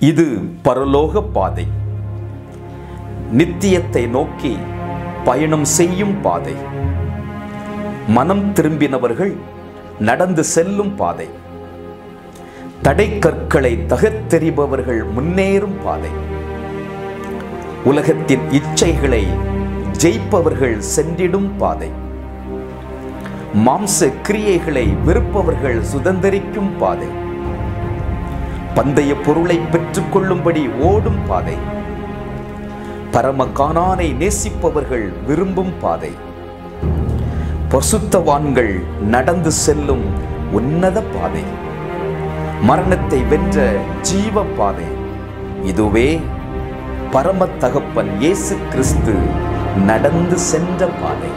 இது பரலோக பாதை நித்தியத்தை நோக்கி பயணம் செய்யும் பாதை மனம் திரும்பினவர்கள் நடந்து செல்லும் பாதை தடைக்கற்களை தகத்தெறிபவர்கள் முன்னேறும் பாதை உலகத்தின் இச்சைகளை ஜெயிப்பவர்கள் சென்றிடும் பாதை மாம்ச கிரியைகளை வெறுப்பவர்கள் சுதந்திரிக்கும் பாதை பந்தய பொருளை பெற்றுக்கொள்ளும்படி ஓடும் பாதை பரம காணானை நேசிப்பவர்கள் விரும்பும் பாதை பசுத்தவான்கள் நடந்து செல்லும் உன்னத பாதை மரணத்தை வென்ற ஜீவ பாதை இதுவே பரம தகப்பன் இயேசு கிறிஸ்து நடந்து சென்ற பாதை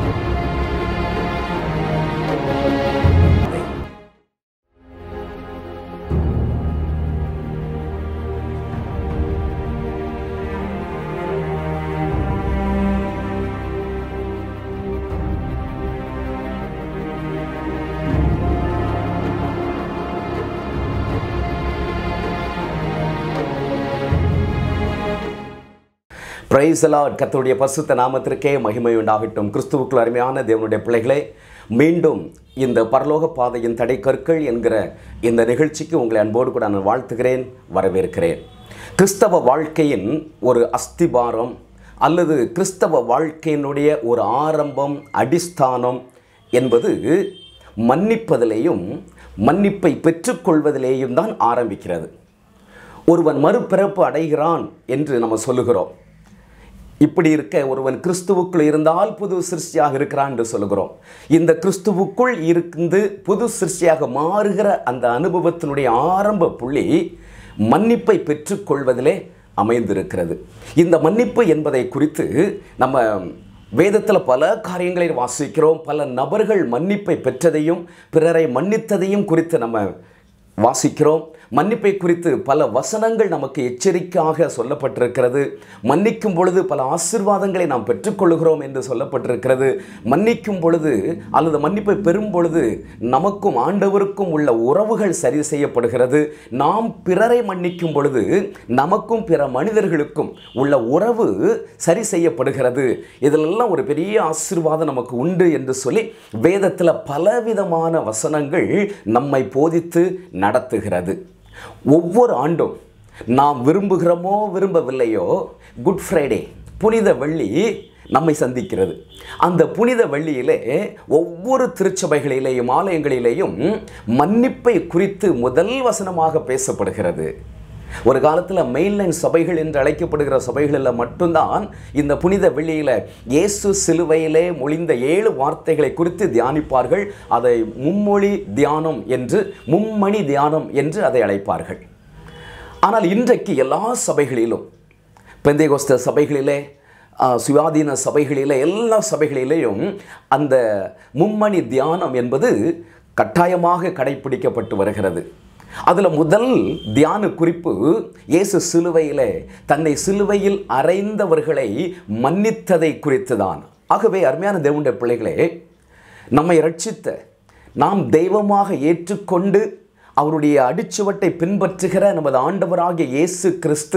பிரைசலாட் கர்த்தருடைய பசுத்த நாமத்திற்கே மகிமை உண்டாகட்டும் கிறிஸ்துவுக்குள் அருமையான தேவனுடைய பிள்ளைகளே மீண்டும் இந்த பரலோக பாதையின் தடைக்கற்கள் என்கிற இந்த நிகழ்ச்சிக்கு உங்களை அன்போடு கூட நான் வாழ்த்துகிறேன் வரவேற்கிறேன் கிறிஸ்தவ வாழ்க்கையின் ஒரு அஸ்திபாரம் அல்லது கிறிஸ்தவ வாழ்க்கையினுடைய ஒரு ஆரம்பம் அடிஸ்தானம் என்பது மன்னிப்பதிலேயும் மன்னிப்பை பெற்றுக்கொள்வதிலேயும் தான் ஆரம்பிக்கிறது ஒருவன் மறுபிறப்பு அடைகிறான் என்று நம்ம சொல்லுகிறோம் இப்படி இருக்க ஒருவன் கிறிஸ்துவுக்குள் இருந்தால் புது சிருஷ்டியாக இருக்கிறான் என்று சொல்லுகிறோம் இந்த கிறிஸ்துவுக்குள் இருந்து புது சிருஷ்டியாக மாறுகிற அந்த அனுபவத்தினுடைய ஆரம்ப புள்ளி மன்னிப்பை பெற்றுக்கொள்வதிலே அமைந்திருக்கிறது இந்த மன்னிப்பு என்பதை குறித்து நம்ம வேதத்தில் பல காரியங்களை வாசிக்கிறோம் பல நபர்கள் மன்னிப்பை பெற்றதையும் பிறரை மன்னித்ததையும் குறித்து நம்ம வாசிக்கிறோம் மன்னிப்பை குறித்து பல வசனங்கள் நமக்கு எச்சரிக்கையாக சொல்லப்பட்டிருக்கிறது மன்னிக்கும் பொழுது பல ஆசிர்வாதங்களை நாம் பெற்றுக்கொள்கிறோம் என்று சொல்லப்பட்டிருக்கிறது மன்னிக்கும் பொழுது அல்லது மன்னிப்பை பெறும் பொழுது நமக்கும் ஆண்டவருக்கும் உள்ள உறவுகள் சரி செய்யப்படுகிறது நாம் பிறரை மன்னிக்கும் பொழுது நமக்கும் பிற மனிதர்களுக்கும் உள்ள உறவு சரி செய்யப்படுகிறது இதிலெல்லாம் ஒரு பெரிய ஆசிர்வாதம் நமக்கு உண்டு என்று சொல்லி வேதத்தில் பலவிதமான வசனங்கள் நம்மை போதித்து நடத்துகிறது ஒவ்வொரு ஆண்டும் நாம் விரும்புகிறோமோ விரும்பவில்லையோ குட் ஃப்ரைடே புனித வெள்ளி நம்மை சந்திக்கிறது அந்த புனித வெள்ளியிலே ஒவ்வொரு திருச்சபைகளிலேயும் ஆலயங்களிலேயும் மன்னிப்பை குறித்து முதல் வசனமாக பேசப்படுகிறது ஒரு காலத்தில் மெயின்லைன் சபைகள் என்று அழைக்கப்படுகிற சபைகளில் மட்டும்தான் இந்த புனித வெள்ளியில் இயேசு சிலுவையிலே மொழிந்த ஏழு வார்த்தைகளை குறித்து தியானிப்பார்கள் அதை மும்மொழி தியானம் என்று மும்மணி தியானம் என்று அதை அழைப்பார்கள் ஆனால் இன்றைக்கு எல்லா சபைகளிலும் பெந்தைகோஸ்த சபைகளிலே சுயாதீன சபைகளிலே எல்லா சபைகளிலேயும் அந்த மும்மணி தியானம் என்பது கட்டாயமாக கடைபிடிக்கப்பட்டு வருகிறது அதில் முதல் தியான குறிப்பு இயேசு சிலுவையில் தன்னை சிலுவையில் அறைந்தவர்களை மன்னித்ததை குறித்து தான் ஆகவே அருமையான தேவனுடைய பிள்ளைகளே நம்மை ரட்சித்த நாம் தெய்வமாக ஏற்றுக்கொண்டு அவருடைய அடிச்சுவட்டை பின்பற்றுகிற நமது ஆண்டவராகிய இயேசு கிறிஸ்து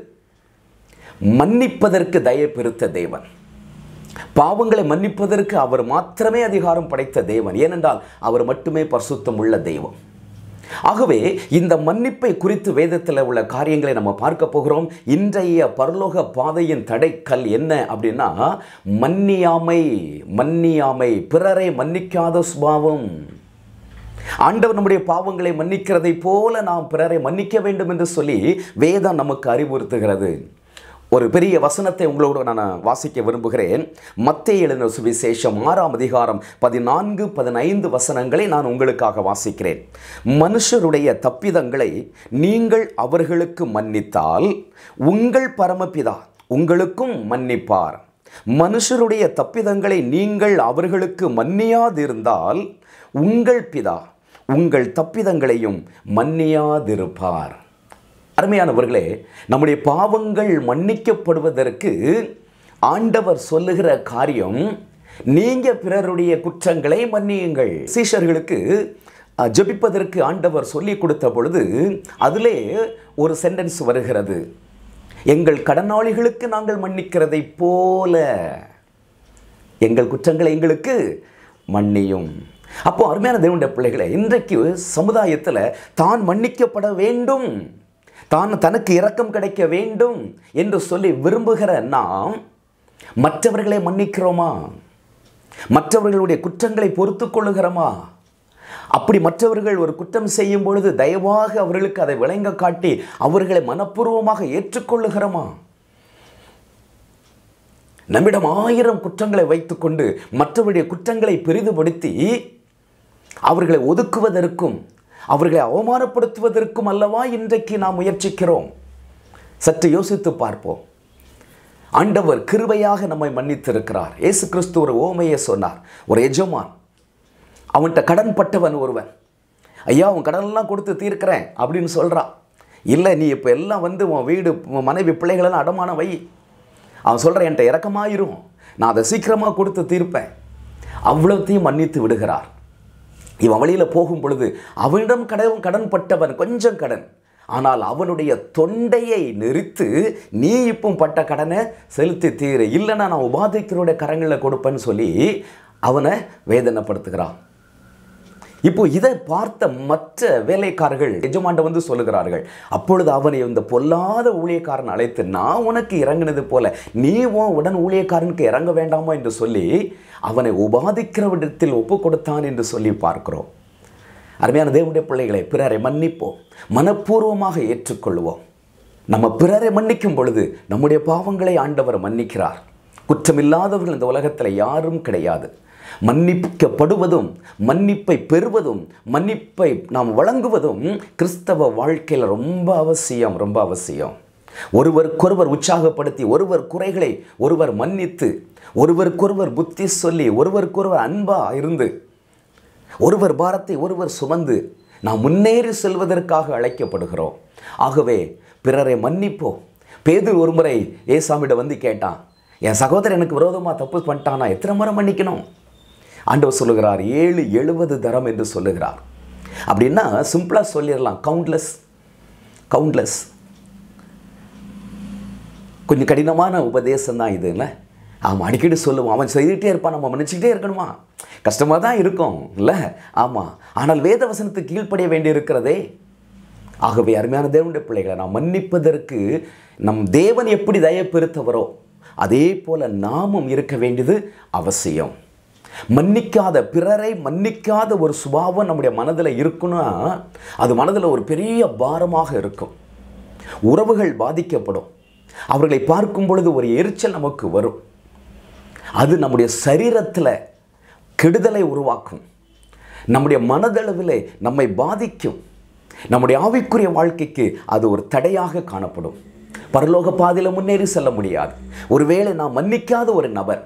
மன்னிப்பதற்கு தயை பெருத்த தேவன் பாவங்களை மன்னிப்பதற்கு அவர் மாத்திரமே அதிகாரம் படைத்த தேவன் ஏனென்றால் அவர் மட்டுமே பரிசுத்தம் உள்ள தெய்வம் ஆகவே இந்த மன்னிப்பை குறித்து வேதத்தில் உள்ள காரியங்களை நம்ம பார்க்க போகிறோம் இன்றைய பரலோக பாதையின் தடைக்கல் என்ன அப்படின்னா மன்னியாமை மன்னியாமை பிறரை மன்னிக்காத சுபாவம் ஆண்டவர் நம்முடைய பாவங்களை மன்னிக்கிறதை போல நாம் பிறரை மன்னிக்க வேண்டும் என்று சொல்லி வேதம் நமக்கு அறிவுறுத்துகிறது ஒரு பெரிய வசனத்தை உங்களோடு நான் வாசிக்க விரும்புகிறேன் மத்திய எழுதின சுவிசேஷம் ஆறாம் அதிகாரம் பதினான்கு பதினைந்து வசனங்களை நான் உங்களுக்காக வாசிக்கிறேன் மனுஷருடைய தப்பிதங்களை நீங்கள் அவர்களுக்கு மன்னித்தால் உங்கள் பரமபிதா உங்களுக்கும் மன்னிப்பார் மனுஷருடைய தப்பிதங்களை நீங்கள் அவர்களுக்கு மன்னியாதிருந்தால் உங்கள் பிதா உங்கள் தப்பிதங்களையும் மன்னியாதிருப்பார் அருமையானவர்களே நம்முடைய பாவங்கள் மன்னிக்கப்படுவதற்கு ஆண்டவர் சொல்லுகிற காரியம் நீங்க பிறருடைய குற்றங்களை மன்னியுங்கள் சீஷர்களுக்கு அஹ், ஜெபிப்பதற்கு ஆண்டவர் சொல்லிக் கொடுத்த பொழுது அதிலே ஒரு சென்டென்ஸ் வருகிறது எங்கள் கடனாளிகளுக்கு நாங்கள் மன்னிக்கிறதைப் போல எங்கள் குற்றங்களை எங்களுக்கு மன்னியும் அப்போ அருமையான தேவனுடைய பிள்ளைகளை இன்றைக்கு சமுதாயத்தில் தான் மன்னிக்கப்பட வேண்டும் தான் தனக்கு இரக்கம் கிடைக்க வேண்டும் என்று சொல்லி விரும்புகிற நாம் மற்றவர்களை மன்னிக்கிறோமா மற்றவர்களுடைய குற்றங்களை பொறுத்து கொள்ளுகிறோமா அப்படி மற்றவர்கள் ஒரு குற்றம் செய்யும் பொழுது தயவாக அவர்களுக்கு அதை விளங்க காட்டி அவர்களை மனப்பூர்வமாக ஏற்றுக்கொள்ளுகிறோமா நம்மிடம் ஆயிரம் குற்றங்களை வைத்துக்கொண்டு மற்றவருடைய குற்றங்களை பெரிதுபடுத்தி அவர்களை ஒதுக்குவதற்கும் அவர்களை அவமானப்படுத்துவதற்கும் அல்லவா இன்றைக்கு நாம் முயற்சிக்கிறோம் சற்று யோசித்து பார்ப்போம் ஆண்டவர் கிருபையாக நம்மை மன்னித்திருக்கிறார் இயேசு கிறிஸ்து ஒரு ஓமையை சொன்னார் ஒரு எஜமான் அவன்கிட்ட கடன் பட்டவன் ஒருவன் ஐயா உன் கடனெல்லாம் கொடுத்து தீர்க்கிறேன் அப்படின்னு சொல்கிறான் இல்லை நீ இப்போ எல்லாம் வந்து உன் வீடு உன் மனைவி பிள்ளைகளெல்லாம் அடமான வை அவன் சொல்கிறான் என்கிட்ட இறக்கமாயிரும் நான் அதை சீக்கிரமாக கொடுத்து தீர்ப்பேன் அவ்வளோத்தையும் மன்னித்து விடுகிறார் இவன் வழியில் போகும் பொழுது அவனிடம் கடன் கடன் பட்டவன் கொஞ்சம் கடன் ஆனால் அவனுடைய தொண்டையை நெரித்து நீ இப்போ பட்ட கடனை செலுத்தி தீரு இல்லைன்னா நான் உபாதைக்கிறோட கரங்களில் கொடுப்பேன்னு சொல்லி அவனை வேதனைப்படுத்துகிறான் இப்போ இதை பார்த்த மற்ற வேலைக்காரர்கள் எஜமாண்ட வந்து சொல்லுகிறார்கள் அப்பொழுது அவனை இந்த பொல்லாத ஊழியக்காரன் அழைத்து நான் உனக்கு இறங்கினது போல நீ உன் உடன் ஊழியக்காரனுக்கு இறங்க வேண்டாமா என்று சொல்லி அவனை உபாதிக்கிறவிடத்தில் ஒப்பு கொடுத்தான் என்று சொல்லி பார்க்கிறோம் அருமையான தேவனுடைய பிள்ளைகளை பிறரை மன்னிப்போம் மனப்பூர்வமாக ஏற்றுக்கொள்வோம் நம்ம பிறரை மன்னிக்கும் பொழுது நம்முடைய பாவங்களை ஆண்டவர் மன்னிக்கிறார் குற்றமில்லாதவர்கள் இந்த உலகத்தில் யாரும் கிடையாது மன்னிக்கப்படுவதும் மன்னிப்பை பெறுவதும் மன்னிப்பை நாம் வழங்குவதும் கிறிஸ்தவ வாழ்க்கையில் ரொம்ப அவசியம் ரொம்ப அவசியம் ஒருவருக்கொருவர் உற்சாகப்படுத்தி ஒருவர் குறைகளை ஒருவர் மன்னித்து ஒருவருக்கொருவர் புத்தி சொல்லி ஒருவருக்கொருவர் அன்பா இருந்து ஒருவர் பாரத்தை ஒருவர் சுமந்து நாம் முன்னேறி செல்வதற்காக அழைக்கப்படுகிறோம் ஆகவே பிறரை மன்னிப்போம் பேதுரு ஒரு முறை ஏசாமிட வந்து கேட்டான் என் சகோதரன் எனக்கு விரோதமாக தப்பு பண்ணிட்டானா எத்தனை முறை மன்னிக்கணும் ஆண்டவர் சொல்லுகிறார் ஏழு எழுபது தரம் என்று சொல்லுகிறார் அப்படின்னா சிம்பிளாக சொல்லிடலாம் கவுண்ட்லெஸ் கவுண்ட்லெஸ் கொஞ்சம் கடினமான உபதேசம் தான் இது இல்லை ஆமாம் அடிக்கடி சொல்லுவான் அவன் செய்துகிட்டே இருப்பான் நம்ம மன்னிச்சுக்கிட்டே இருக்கணுமா கஷ்டமாக தான் இருக்கும் இல்லை ஆமாம் ஆனால் வேத வசனத்துக்கு கீழ்ப்படிய வேண்டி இருக்கிறதே ஆகவே அருமையான தேவனுடைய பிள்ளைகளை நாம் மன்னிப்பதற்கு நம் தேவன் எப்படி தயப்பெருத்தவரோ அதே போல நாமும் இருக்க வேண்டியது அவசியம் மன்னிக்காத பிறரை மன்னிக்காத ஒரு சுபாவம் நம்முடைய மனதில் இருக்குன்னா அது மனதில் ஒரு பெரிய பாரமாக இருக்கும் உறவுகள் பாதிக்கப்படும் அவர்களை பார்க்கும் பொழுது ஒரு எரிச்சல் நமக்கு வரும் அது நம்முடைய சரீரத்தில் கெடுதலை உருவாக்கும் நம்முடைய மனதளவில் நம்மை பாதிக்கும் நம்முடைய ஆவிக்குரிய வாழ்க்கைக்கு அது ஒரு தடையாக காணப்படும் பரலோக பாதையில் முன்னேறி செல்ல முடியாது ஒருவேளை நாம் மன்னிக்காத ஒரு நபர்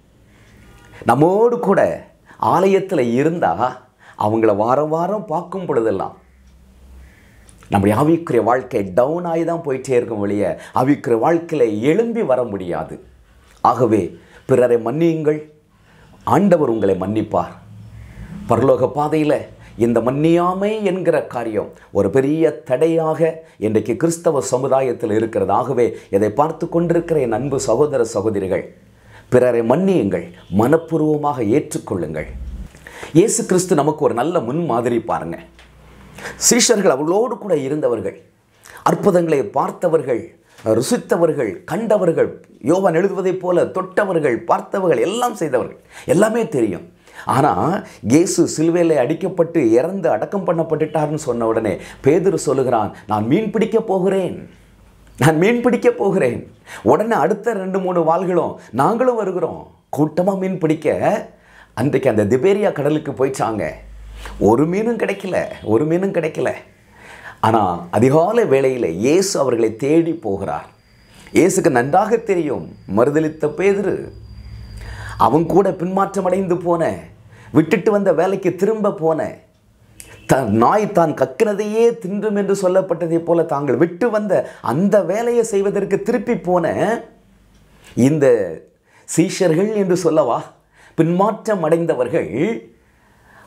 நம்மோடு கூட ஆலயத்தில் இருந்தால் அவங்கள வாரம் வாரம் பார்க்கும் பொழுதெல்லாம் நம்முடைய ஆவிக்குரிய வாழ்க்கை டவுன் ஆகி தான் போயிட்டே இருக்கும் வெளியே ஆவிக்குரிய வாழ்க்கையில் எழும்பி வர முடியாது ஆகவே பிறரை மன்னியுங்கள் ஆண்டவர் உங்களை மன்னிப்பார் பரலோக பாதையில் இந்த மன்னியாமை என்கிற காரியம் ஒரு பெரிய தடையாக இன்றைக்கு கிறிஸ்தவ சமுதாயத்தில் இருக்கிறது ஆகவே இதை பார்த்து கொண்டிருக்கிற என் அன்பு சகோதர சகோதரிகள் பிறரை மன்னியுங்கள் மனப்பூர்வமாக ஏற்றுக்கொள்ளுங்கள் இயேசு கிறிஸ்து நமக்கு ஒரு நல்ல முன் மாதிரி பாருங்க சீஷர்கள் அவர்களோடு கூட இருந்தவர்கள் அற்புதங்களை பார்த்தவர்கள் ருசித்தவர்கள் கண்டவர்கள் யோவான் எழுதுவதைப் போல தொட்டவர்கள் பார்த்தவர்கள் எல்லாம் செய்தவர்கள் எல்லாமே தெரியும் ஆனால் இயேசு சிலுவையில் அடிக்கப்பட்டு இறந்து அடக்கம் பண்ணப்பட்டுட்டார்னு சொன்ன உடனே பேதுரு சொல்லுகிறான் நான் மீன் பிடிக்க போகிறேன் நான் மீன் பிடிக்க போகிறேன் உடனே அடுத்த ரெண்டு மூணு வாள்களும் நாங்களும் வருகிறோம் கூட்டமாக மீன் பிடிக்க அன்றைக்கு அந்த திபேரியா கடலுக்கு போயிட்டாங்க ஒரு மீனும் கிடைக்கல ஒரு மீனும் கிடைக்கல ஆனால் அதிகாலை வேளையில் இயேசு அவர்களை தேடி போகிறார் இயேசுக்கு நன்றாக தெரியும் மறுதளித்த பேதுரு அவன் கூட பின்மாற்றம் அடைந்து போன விட்டுட்டு வந்த வேலைக்கு திரும்ப போன தன் நாய் தான் கக்கினதையே தின்றும் என்று சொல்லப்பட்டதைப் போல தாங்கள் விட்டு வந்த அந்த வேலையை செய்வதற்கு திருப்பி போன இந்த சீஷர்கள் என்று சொல்லவா பின்மாற்றம் அடைந்தவர்கள்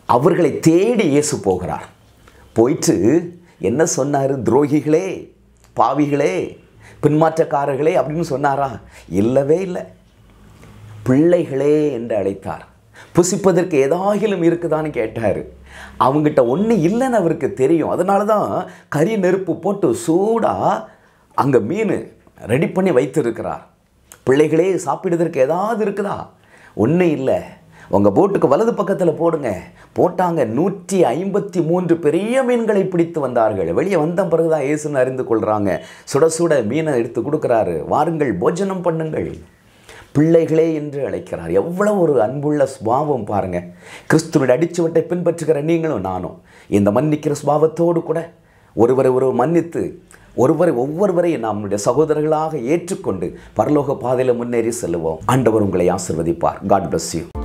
அவர்களை தேடி இயேசு போகிறார் போயிட்டு என்ன சொன்னார் துரோகிகளே பாவிகளே பின்மாற்றக்காரர்களே அப்படின்னு சொன்னாரா இல்லவே இல்லை பிள்ளைகளே என்று அழைத்தார் புசிப்பதற்கு ஏதாகிலும் இருக்குதான்னு கேட்டார் அவங்ககிட்ட ஒன்று இல்லைன்னு அவருக்கு தெரியும் அதனால தான் கறி நெருப்பு போட்டு சூடாக அங்கே மீன் ரெடி பண்ணி வைத்திருக்கிறார் பிள்ளைகளே சாப்பிடுவதற்கு ஏதாவது இருக்குதா ஒன்றும் இல்லை உங்கள் போட்டுக்கு வலது பக்கத்தில் போடுங்க போட்டாங்க நூற்றி ஐம்பத்தி மூன்று பெரிய மீன்களை பிடித்து வந்தார்கள் வெளியே வந்த பிறகுதான் இயேசுன்னு அறிந்து கொள்கிறாங்க சுட சுட மீனை எடுத்து கொடுக்குறாரு வாருங்கள் போஜனம் பண்ணுங்கள் பிள்ளைகளே என்று அழைக்கிறார் எவ்வளவு ஒரு அன்புள்ள சுபாவம் பாருங்க கிறிஸ்துவின் அடிச்சுவட்டை பின்பற்றுகிற நீங்களும் நானும் இந்த மன்னிக்கிற சுபாவத்தோடு கூட ஒருவரை ஒரு மன்னித்து ஒருவரை ஒவ்வொருவரையும் நம்முடைய சகோதரர்களாக ஏற்றுக்கொண்டு பரலோக பாதையில் முன்னேறி செல்லுவோம் ஆண்டவர் உங்களை ஆசிர்வதிப்பார் காட் bless யூ